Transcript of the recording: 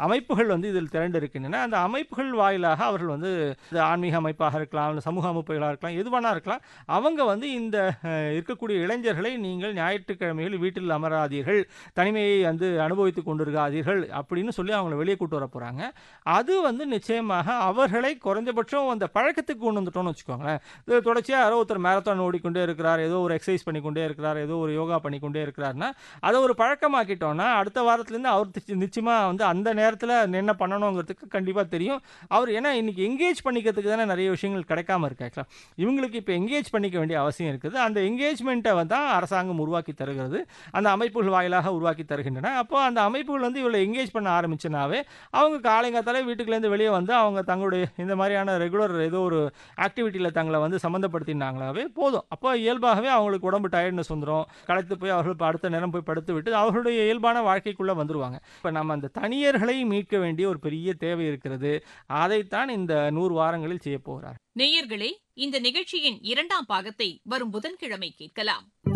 அமைப்புகள் வந்து இதில் திரண்டு இருக்கின்றன அந்த அமைப்புகள் வாயிலாக அவர்கள் வந்து இது ஆன்மீக அமைப்பாக இருக்கலாம் இல்ல சமூக அமைப்புகளாக இருக்கலாம் எதுவானா இருக்கலாம் அவங்க வந்து இந்த அஹ், இருக்கக்கூடிய இளைஞர்களை நீங்கள் ஞாயிற்றுக்கிழமைகள் வீட்டில் அமராதீர்கள் தனிமையை வந்து அனுபவித்துக் கொண்டிருக்காதீர்கள் அப்படின்னு சொல்லி அவங்கள வெளியே கூட்டு வர போகிறாங்க அது வந்து நிச்சயமாக அவர்களை குறைஞ்சபட்சம் அந்த பழக்கத்துக்கு கொண்டு வந்துட்டோம்னு வச்சுக்கோங்களேன் இது தொடர்ச்சியாக யாரோ ஒருத்தர் மேரத்தான் ஓடிக்கொண்டே இருக்கிறார் ஏதோ ஒரு எக்ஸசைஸ் பண்ணிக்கொண்டே இருக்கிறார் ஏதோ ஒரு யோகா பண்ணிக்கொண்டே இருக்கிறாருன்னா அதை ஒரு பழக்கமாக்கிட்டோம்னா அடுத்த வாரத்துலேருந்து அவர் நிச்ச- நிச்சயமா வந்து அந்த நேரத்தில் என்ன பண்ணணுங்கிறதுக்கு கண்டிப்பாக தெரியும் அவர் ஏன்னா இன்னைக்கு எங்கேஜ் பண்ணிக்கிறதுக்கு தானே நிறைய விஷயங்கள் கிடைக்காம இருக்கு ஆக்சுவலாக இவங்களுக்கு இப்போ எங்கேஜ் பண்ணிக்க வேண்டிய அவசியம் இருக்குது அந்த எங்கேஜ்மெண்ட்டை வந்து தான் அரசாங்கம் உருவாக்கி தருகிறது அந்த அமைப்புகள் வாயிலாக உருவாக்கி தருகின்றன அப்போ அந்த அமைப்புகள் வந்து இவளை எங்கேஜ் பண்ண ஆரம்பிச்சுனாவே அவங்க காலைங்காத்தாலே வீட்டுக்குலேருந்து வெளியே வந்து அவங்க தங்களுடைய இந்த மாதிரியான ரெகுலர் ஏதோ ஒரு ஆக்டிவிட்டியில் தங்களை வந்து சம்மந்தப்படுத்தினாங்களாவே போதும் அப்போ இயல்பாகவே அவங்களுக்கு உடம்பு டயர்ட்னஸ் வந்துடும் களைத்து போய் அவர்கள் இப்ப அடுத்த நேரம் போய் படுத்து விட்டு அவர்களுடைய இயல்பான வாழ்க்கைக்குள்ளே வந்துருவாங்க இப்போ நம்ம அந்த தனியர்களை மீட்க வேண்டிய ஒரு பெரிய தேவை இருக்கிறது அதைத்தான் இந்த நூறு வாரங்களில் செய்ய போகிறார் நேயர்களே இந்த நிகழ்ச்சியின் இரண்டாம் பாகத்தை வரும் புதன்கிழமை கேட்கலாம்